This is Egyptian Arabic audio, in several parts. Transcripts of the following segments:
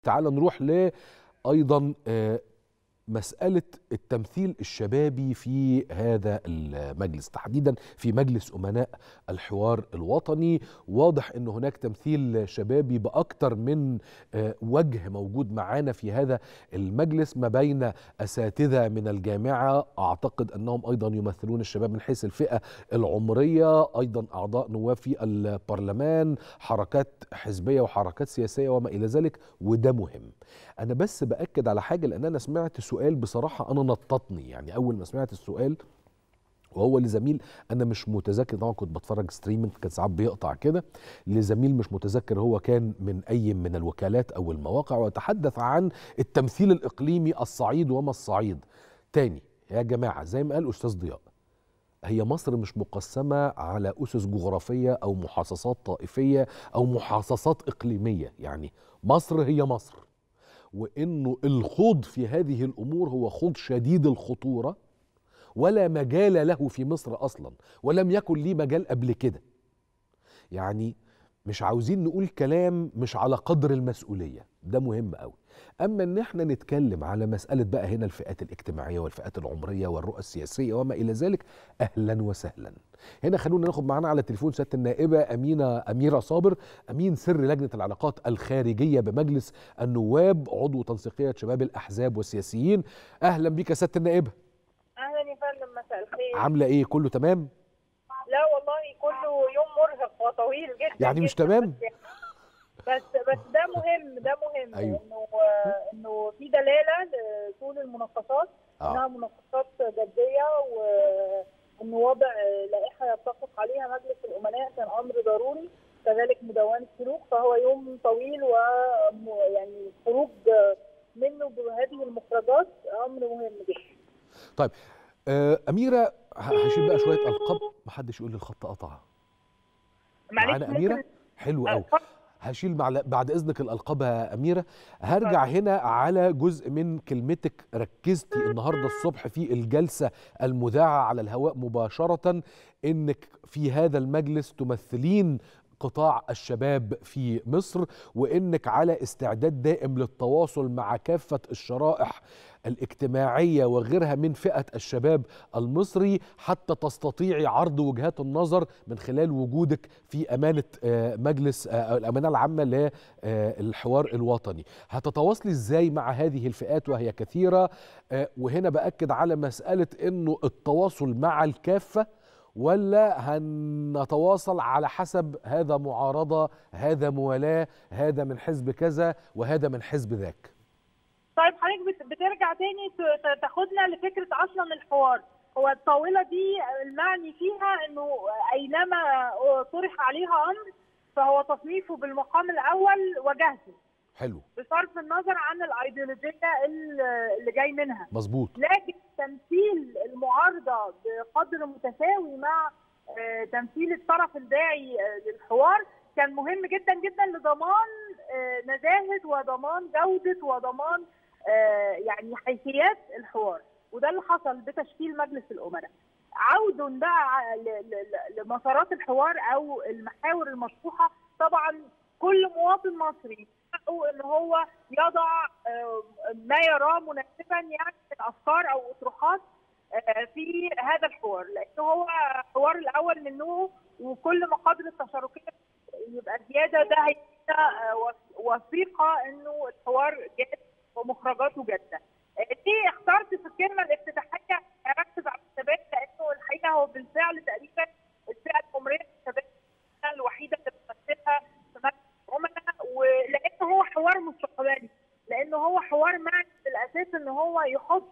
تعال نروح ل ايضا آه، مسألة التمثيل الشبابي في هذا المجلس تحديدا في مجلس أمناء الحوار الوطني واضح أن هناك تمثيل شبابي بأكثر من آه، وجه موجود معانا في هذا المجلس ما بين أساتذة من الجامعة أعتقد أنهم أيضا يمثلون الشباب من حيث الفئة العمرية أيضا أعضاء نواب في البرلمان حركات حزبية وحركات سياسية وما إلى ذلك وده مهم أنا بس بأكد على حاجة لأن أنا سمعت سؤال بصراحة أنا نططني يعني أول ما سمعت السؤال وهو لزميل انا مش متذكر طبعا كنت بتفرج ستريمنج كان ساعات بيقطع كده لزميل مش متذكر هو كان من اي من الوكالات او المواقع وتحدث عن التمثيل الاقليمي الصعيد وما الصعيد تاني يا جماعه زي ما قال استاذ ضياء هي مصر مش مقسمه على اسس جغرافيه او محاصصات طائفيه او محاصصات اقليميه يعني مصر هي مصر وانه الخوض في هذه الامور هو خوض شديد الخطوره ولا مجال له في مصر اصلا ولم يكن ليه مجال قبل كده يعني مش عاوزين نقول كلام مش على قدر المسؤوليه ده مهم قوي اما ان احنا نتكلم على مساله بقى هنا الفئات الاجتماعيه والفئات العمريه والرؤى السياسيه وما الى ذلك اهلا وسهلا هنا خلونا ناخد معانا على التليفون سياده النائبه امينه اميره صابر امين سر لجنه العلاقات الخارجيه بمجلس النواب عضو تنسيقيه شباب الاحزاب والسياسيين اهلا بك يا سياده النائبه اهلا يا فندم مساء الخير عامله ايه كله تمام لا والله كله يوم مرهق وطويل جدا يعني مش جداً. تمام؟ بس بس ده مهم ده مهم أيوه. انه انه في دلاله لطول المناقصات انها اه مناقصات جديه وانه وضع لائحه يتفق عليها مجلس الامناء كان امر ضروري كذلك مدونه سلوك فهو يوم طويل ويعني خروج منه بهذه المخرجات امر مهم جدا طيب آه اميره ه- هشيل بقى شويه القاب محدش يقول لي الخط قطع معانا ممكن- اميره حلو قوي اتفضل. هشيل مع بعد اذنك الالقاب يا اميره هرجع هنا على جزء من كلمتك ركزتي النهارده الصبح في الجلسه المذاعه على الهواء مباشره انك في هذا المجلس تمثلين قطاع الشباب في مصر وانك على استعداد دائم للتواصل مع كافه الشرائح الاجتماعيه وغيرها من فئه الشباب المصري حتى تستطيعي عرض وجهات النظر من خلال وجودك في امانه آه، مجلس آه، الامانه العامه للحوار الوطني هتتواصلي ازاي مع هذه الفئات وهي كثيره آه، وهنا باكد على مساله انه التواصل مع الكافه ولا هنتواصل على حسب هذا معارضه هذا موالاه هذا من حزب كذا وهذا من حزب ذاك طيب حضرتك بت- بترجع تاني ت- ت- تاخدنا لفكره اصلا الحوار هو الطاوله دي المعني فيها انه اينما طرح عليها امر فهو تصنيفه بالمقام الاول وجهته حلو بصرف النظر عن الايديولوجيه ال- اللي جاي منها مظبوط لكن تمثيل المعارضه بقدر متساوي مع آه، تمثيل الطرف الداعي آه، للحوار كان مهم جدا جدا لضمان آه، نزاهه وضمان جوده وضمان آه، يعني حيثيات الحوار وده اللي حصل بتشكيل مجلس الامناء عود بقى ل- ل- ل- لمسارات الحوار او المحاور المطروحه طبعا كل مواطن مصري حقه ان هو يضع آه، ما يراه مناسبا يعني من افكار او اطروحات آه، في هذا الحوار لانه هو حوار الاول من نوعه وكل مقادر التشاركيه يبقى زياده ده هيدينا آه، وث- وثيقه انه الحوار جاد ومخرجاته جاده. آه، ليه اخترت في الكلمه الافتتاحيه اركز على الشباب لانه الحقيقه هو بالفعل تقريبا الفئه العمريه للشباب الوحيده اللي بتمثلها في مجلس الامناء ولانه هو حوار مستقبلي لانه هو حوار معني بالاساس ان هو يحط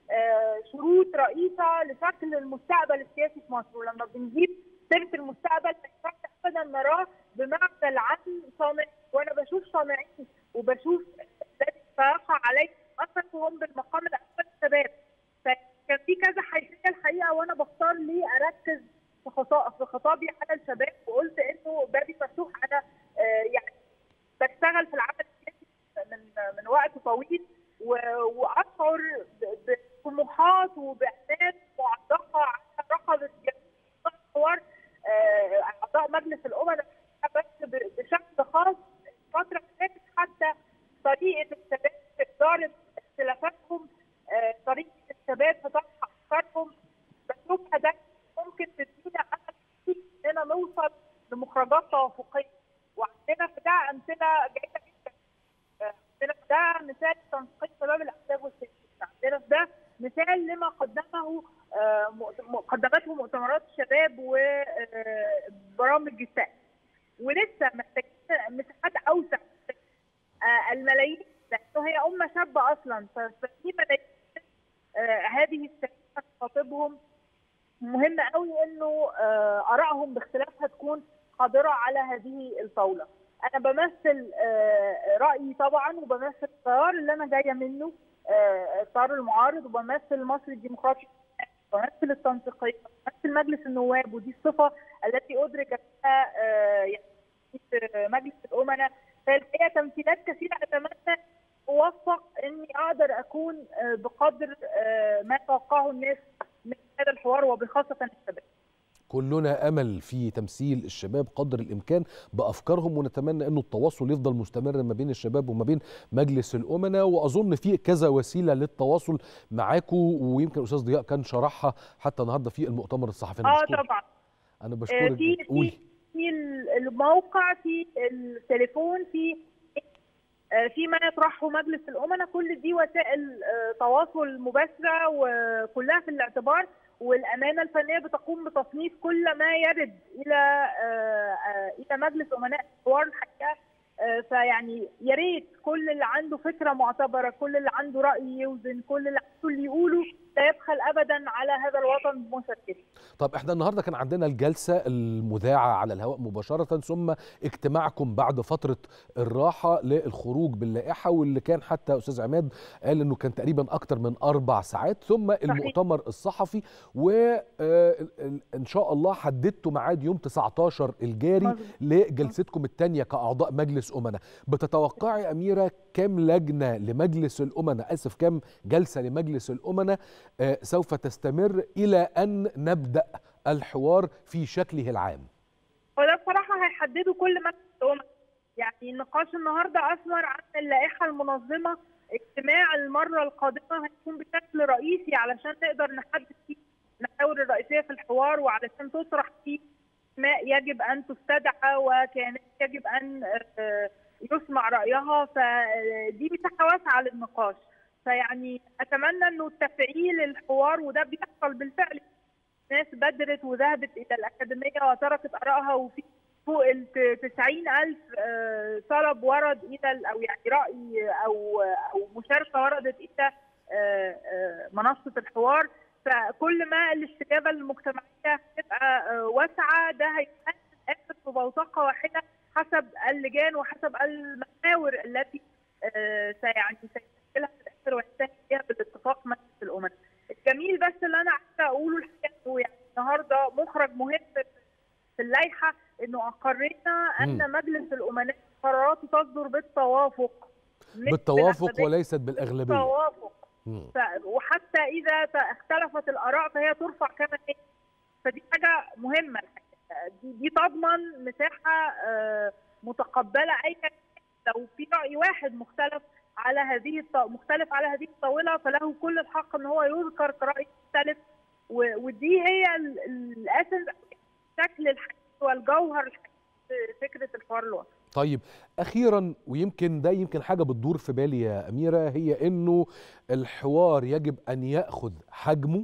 آه، شروط رئيسه لشكل المستقبل السياسي في مصر ولما بنجيب سيره المستقبل ما ينفعش ابدا نراه بمعزل عن صانعين وانا بشوف صانعين وبشوف الذي سيقع عليه اثرهم بالمقام الاول الشباب فكان في كذا حيثيه الحقيقه وانا بختار ليه اركز في خطا- في خطابي على الشباب وقلت انه بابي مفتوح انا آه، يعني بشتغل في العمل السياسي من من وقت طويل و- واشعر ب- بطموحات وباهداف معلقه على رقبه جميع الحوار آه، اعضاء مجلس الامناء بس ب- بشكل خاص الفتره اللي فاتت حتى طريقه الشباب في اداره اختلافاتهم آه، طريقه الشباب في طرح افكارهم بشوفها ده ممكن تدينا امل كتير اننا نوصل لمخرجات توافقيه وعندنا في ده امثله جيده جدا آه، عندنا في ده مثال تنسيق شباب الاحزاب والسياسيين عندنا في ده مثال لما قدمه آه، م- قدمته مؤتمرات الشباب وبرامج السائل ولسه محتاجين مساحات اوسع آه، الملايين لانه هي امه شابه اصلا ف- ففي ملايين آه، هذه الشباب تخاطبهم مهم قوي انه آه، ارائهم باختلافها تكون قادره على هذه الطاوله. انا بمثل آه، رايي طبعا وبمثل التيار اللي انا جايه منه آه، التيار المعارض وبمثل مصر الديمقراطي بمثل التنسيقيه بمثل مجلس النواب ودي الصفه التي ادرك بها آه، يعني في مجلس الامناء فالحقيقه تمثيلات كثيره اتمنى اوفق اني اقدر اكون آه، بقدر آه، ما توقعه الناس من هذا الحوار وبخاصه الشباب. كلنا امل في تمثيل الشباب قدر الامكان بافكارهم ونتمنى انه التواصل يفضل مستمر ما بين الشباب وما بين مجلس الامناء واظن في كذا وسيله للتواصل معاكم ويمكن استاذ ضياء كان شرحها حتى النهارده في المؤتمر الصحفي أنا اه بشكرك. طبعا انا آه، بشكرك في جداً. قولي في في الموقع في التليفون في آه، في ما يطرحه مجلس الامناء كل دي وسائل آه، تواصل مباشره وكلها في الاعتبار والامانه الفنيه بتقوم بتصنيف كل ما يرد الى آه، آه، الى مجلس امناء الحوار الحقيقه آه، فيعني يا ريت كل اللي عنده فكره معتبره كل اللي عنده راي يوزن كل اللي عنده اللي يقوله لا يبخل ابدا على هذا الوطن بمشاركته طب احنا النهارده كان عندنا الجلسه المذاعه على الهواء مباشره ثم اجتماعكم بعد فتره الراحه للخروج باللائحه واللي كان حتى استاذ عماد قال انه كان تقريبا اكتر من اربع ساعات ثم المؤتمر الصحفي وان شاء الله حددتوا ميعاد يوم 19 الجاري مظبوط. لجلستكم الثانيه كاعضاء مجلس امناء بتتوقعي اميره كم لجنه لمجلس الامناء اسف كم جلسه لمجلس الامناء آه، سوف تستمر الى ان نبدا الحوار في شكله العام وده بصراحه هيحددوا كل مجلس الامم يعني النقاش النهارده اثمر عن اللائحه المنظمه اجتماع المره القادمه هيكون بشكل رئيسي علشان نقدر نحدد فيه المحاور الرئيسيه في الحوار وعلشان تطرح فيه ما يجب ان تستدعى وكانت يجب ان آه، يسمع رايها فدي مساحه واسعه للنقاش فيعني اتمنى انه تفعيل الحوار وده بيحصل بالفعل ناس بدرت وذهبت الى الاكاديميه وتركت ارائها وفي فوق ال 90 ألف آه، طلب ورد إلى ال- أو يعني رأي أو أو مشاركة وردت إلى آه، آه، منصة الحوار فكل ما الاستجابة المجتمعية تبقى آه، واسعة ده هيتحسن آخر في بوتقة واحدة حسب اللجان وحسب المحاور التي آه، سيعني سيشكلها في الآخر وينتهي بها بالاتفاق مجلس الأمم. الجميل بس اللي أنا عايزة أقوله الحقيقة إنه يعني النهارده مخرج مهم في اللائحة إنه أقرينا أن مجلس الأمناء قراراته تصدر بالتوافق مش بالتوافق بالأغلبية. وليست بالاغلبيه بالتوافق مم. ف- وحتى اذا ت- اختلفت الاراء فهي ترفع كما هي فدي حاجه مهمه الحقيقة. دي, دي تضمن مساحه آه، متقبله اي كان لو في راي واحد مختلف على هذه الط... مختلف على هذه الطاوله فله كل الحق ان هو يذكر كراي مختلف و... ودي هي ال- الاساس الشكل الحقيقي والجوهر الحقيقي في فكره الحوار الوطني طيب اخيرا ويمكن ده يمكن حاجه بتدور في بالي يا اميره هي انه الحوار يجب ان ياخذ حجمه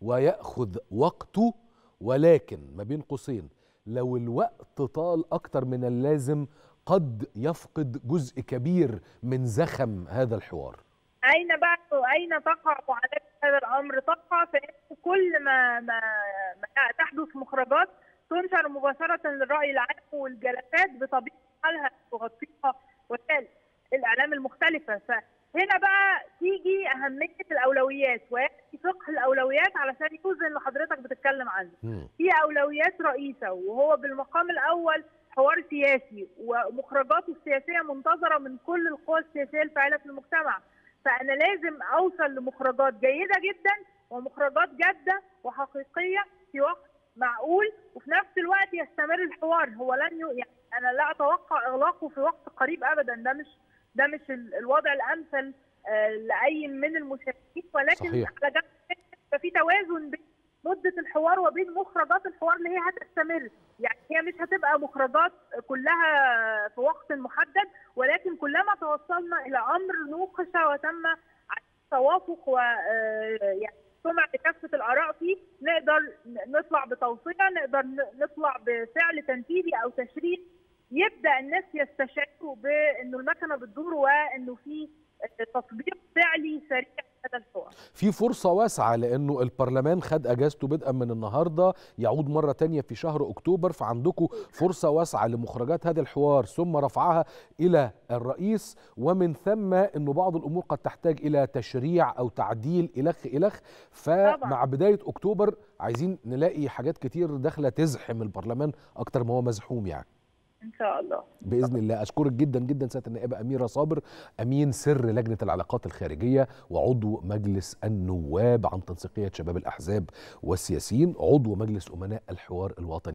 وياخذ وقته ولكن ما بين قوسين لو الوقت طال اكتر من اللازم قد يفقد جزء كبير من زخم هذا الحوار اين بقى اين تقع معالجه هذا الامر؟ تقع في إنه كل ما ما, ما تحدث مخرجات تنشر مباشره للراي العام والجلسات بطبيعه حالها تغطيها وسائل الاعلام المختلفه فهنا بقى تيجي اهميه الاولويات وياتي فقه الاولويات علشان يوزن اللي حضرتك بتتكلم عنه. مم. في اولويات رئيسه وهو بالمقام الاول حوار سياسي ومخرجاته السياسيه منتظره من كل القوى السياسيه الفاعله في المجتمع فانا لازم اوصل لمخرجات جيده جدا ومخرجات جاده وحقيقيه في وقت معقول وفي نفس الوقت يستمر الحوار هو لن ي... يعني انا لا اتوقع اغلاقه في وقت قريب ابدا ده مش ده مش الوضع الامثل لاي من المشاركين ولكن صحيح. على جنب يبقى في توازن بين مده الحوار وبين مخرجات الحوار اللي هي هتستمر يعني هي مش هتبقى مخرجات كلها في وقت محدد ولكن كلما توصلنا الى امر نوقش وتم توافق و يعني سمع بكافه الاراء فيه نقدر نطلع بتوصيه نقدر نطلع بفعل تنفيذي او تشريع يبدا الناس يستشعروا بانه المكنه بتدور وانه في تطبيق فعلي سريع هذا الحوار في فرصة واسعة لأنه البرلمان خد أجازته بدءا من النهاردة يعود مرة تانية في شهر أكتوبر فعندكم فرصة واسعة لمخرجات هذا الحوار ثم رفعها إلى الرئيس ومن ثم أنه بعض الأمور قد تحتاج إلى تشريع أو تعديل إلخ إلخ فمع بداية أكتوبر عايزين نلاقي حاجات كتير داخلة تزحم البرلمان أكتر ما هو مزحوم يعني ان شاء الله باذن الله اشكرك جدا جدا سياده النائبه اميره صابر امين سر لجنه العلاقات الخارجيه وعضو مجلس النواب عن تنسيقيه شباب الاحزاب والسياسيين عضو مجلس امناء الحوار الوطني